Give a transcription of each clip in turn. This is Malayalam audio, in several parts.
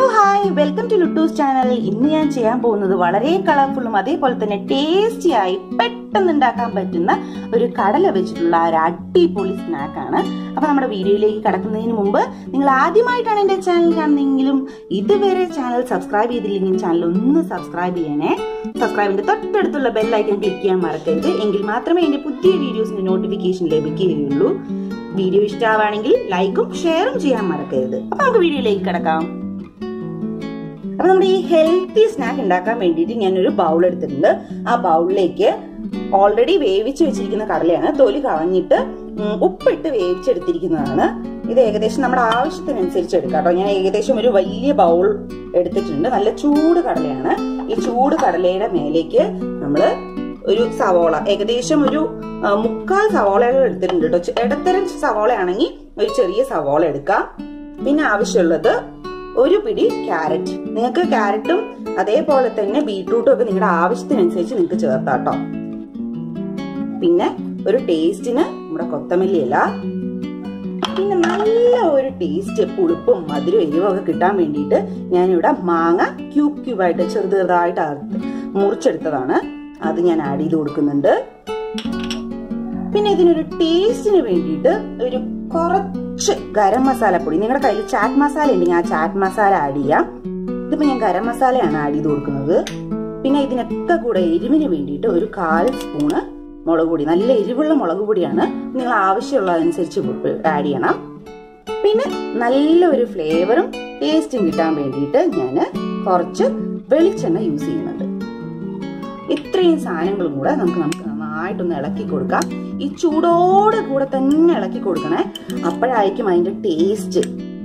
hi welcome to Luttoos channel ഇന്ന് ഞാൻ ചെയ്യാൻ പോകുന്നത് വളരെ കളർഫുള്ളും അതേപോലെ തന്നെ ടേസ്റ്റി ആയി പെട്ടെന്ന് ഉണ്ടാക്കാൻ പറ്റുന്ന ഒരു കടല വെച്ചിട്ടുള്ള ഒരു അടിപൊളി സ്നാക്കാണ് അപ്പൊ നമ്മുടെ വീഡിയോയിലേക്ക് കടക്കുന്നതിന് മുമ്പ് നിങ്ങൾ ആദ്യമായിട്ടാണ് എന്റെ ചാനൽ കാണുന്നതെങ്കിലും ഇതുവരെ ചാനൽ സബ്സ്ക്രൈബ് ചെയ്തില്ലെങ്കിൽ ചാനൽ ഒന്ന് സബ്സ്ക്രൈബ് ചെയ്യണേ സബ്സ്ക്രൈബിന്റെ തൊട്ടടുത്തുള്ള ബെല്ലൈക്കൺ ക്ലിക്ക് ചെയ്യാൻ മറക്കരുത് എങ്കിൽ മാത്രമേ എന്റെ പുതിയ വീഡിയോസിന്റെ നോട്ടിഫിക്കേഷൻ ലഭിക്കുകയുള്ളൂ വീഡിയോ ഇഷ്ടമാണെങ്കിൽ ലൈക്കും ഷെയറും ചെയ്യാൻ മറക്കരുത് അപ്പൊ നമുക്ക് വീഡിയോയിലേക്ക് കിടക്കാം അപ്പൊ നമ്മുടെ ഈ ഹെൽത്തി സ്നാക്ക് ഉണ്ടാക്കാൻ വേണ്ടിയിട്ട് ഞാൻ ഒരു ബൗൾ എടുത്തിട്ടുണ്ട് ആ ബൗളിലേക്ക് ഓൾറെഡി വേവിച്ച് വെച്ചിരിക്കുന്ന കടലയാണ് തൊലി കളഞ്ഞിട്ട് ഉം, ഉപ്പിട്ട് വേവിച്ചെടുത്തിരിക്കുന്നതാണ് ഇത് ഏകദേശം നമ്മുടെ ആവശ്യത്തിനനുസരിച്ച് എടുക്കാം കേട്ടോ ഞാൻ ഏകദേശം ഒരു വലിയ ബൗൾ എടുത്തിട്ടുണ്ട് നല്ല ചൂട് കടലയാണ് ഈ ചൂട് കടലയുടെ മേലേക്ക് നമ്മള് ഒരു സവോള ഏകദേശം ഒരു ആ, മുക്കാൽ സവോളകൾ എടുത്തിട്ടുണ്ട് കേട്ടോ ചെ- ഇടത്തരം സവോളയാണെങ്കിൽ ഒരു ചെറിയ സവോള എടുക്കാം പിന്നെ ആവശ്യമുള്ളത് ഒരു പിടി ക്യാരറ്റ് നിങ്ങൾക്ക് ക്യാരറ്റും അതേപോലെ തന്നെ ബീട്രൂട്ടും ഒക്കെ നിങ്ങളുടെ ആവശ്യത്തിനനുസരിച്ച് നിങ്ങൾക്ക് ചേർത്താം കേട്ടോ പിന്നെ ഒരു ടേസ്റ്റിന് നമ്മുടെ കൊത്തമല്ലി ഇല പിന്നെ നല്ല ഒരു ടേസ്റ്റ് പുളിപ്പും മധുരവും എരിവും ഒക്കെ കിട്ടാൻ വേണ്ടിയിട്ട് ഞാനിവിടെ മാങ്ങ ക്യൂബ് ക്യൂബായിട്ട് ചെറുത് ചെറുതായിട്ട് അറുത്ത് മുറിച്ചെടുത്തതാണ് അത് ഞാൻ ആഡ് ചെയ്ത് കൊടുക്കുന്നുണ്ട് പിന്നെ ഇതിനൊരു ടേസ്റ്റിന് വേണ്ടിയിട്ട് ഒരു കുറച്ച് ഗരം മസാല പൊടി നിങ്ങളുടെ കയ്യിൽ ചാറ്റ് മസാല ഉണ്ടെങ്കിൽ ആ ചാറ്റ് മസാല ആഡ് ചെയ്യാം ഇതിപ്പോ ഞാൻ ഗരം മസാലയാണ് ആഡ് ചെയ്ത് കൊടുക്കുന്നത് പിന്നെ ഇതിനൊക്കെ കൂടെ എരിവിന് വേണ്ടിയിട്ട് ഒരു കാൽ സ്പൂണ് മുളക് പൊടി നല്ല എരിവുള്ള മുളക് പൊടിയാണ് നിങ്ങൾ ആവശ്യമുള്ളതനുസരിച്ച് ആഡ് ചെയ്യണം പിന്നെ നല്ലൊരു ഫ്ലേവറും ടേസ്റ്റും കിട്ടാൻ വേണ്ടിയിട്ട് ഞാൻ കുറച്ച് വെളിച്ചെണ്ണ യൂസ് ചെയ്യുന്നുണ്ട് ഇത്രയും സാധനങ്ങളും കൂടെ നമുക്ക് നമുക്ക് നന്നായിട്ടൊന്ന് ഇളക്കി കൊടുക്കാം ഈ ചൂടോടെ കൂടെ തന്നെ ഇളക്കി കൊടുക്കണേ അപ്പോഴായിരിക്കും അതിന്റെ ടേസ്റ്റ്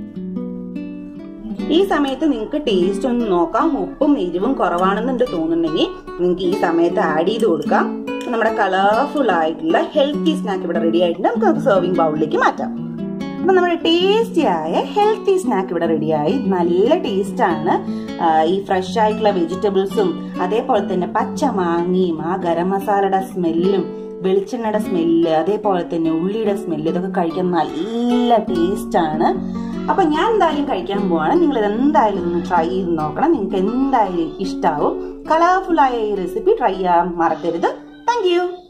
ഈ സമയത്ത് നിങ്ങൾക്ക് ടേസ്റ്റ് ഒന്ന് നോക്കാം ഉപ്പും എരിവും കുറവാണെന്നുണ്ട് തോന്നുന്നുണ്ടെങ്കിൽ നിങ്ങൾക്ക് ഈ സമയത്ത് ആഡ് ചെയ്ത് കൊടുക്കാം നമ്മുടെ കളർഫുൾ ആയിട്ടുള്ള ഹെൽത്തി സ്നാക്ക് ഇവിടെ റെഡി ആയിട്ടുണ്ട് നമുക്ക് നമുക്ക് സെർവിങ് ബൗളിലേക്ക് മാറ്റാം അപ്പൊ നമ്മുടെ ടേസ്റ്റി ആയ ഹെൽത്തി സ്നാക്ക് ഇവിടെ റെഡിയായി നല്ല ടേസ്റ്റ് ആണ് ആ, ഈ ഫ്രഷ് ആയിട്ടുള്ള വെജിറ്റബിൾസും അതേപോലെ തന്നെ പച്ച മാങ്ങയും ആ ഗരം മസാലയുടെ സ്മെല്ലും വെളിച്ചെണ്ണയുടെ സ്മെല്ല് അതേപോലെ തന്നെ ഉള്ളിയുടെ സ്മെല്ല് ഇതൊക്കെ കഴിക്കാൻ നല്ല ടേസ്റ്റ് ആണ് അപ്പൊ ഞാൻ എന്തായാലും കഴിക്കാൻ പോവാണ് നിങ്ങൾ ഇത് എന്തായാലും ഒന്ന് ട്രൈ ചെയ്ത് നോക്കണം നിങ്ങൾക്ക് എന്തായാലും ഇഷ്ടാവും കളർഫുൾ ആയ ഈ റെസിപ്പി ട്രൈ ചെയ്യാൻ മറക്കരുത് താങ്ക് യു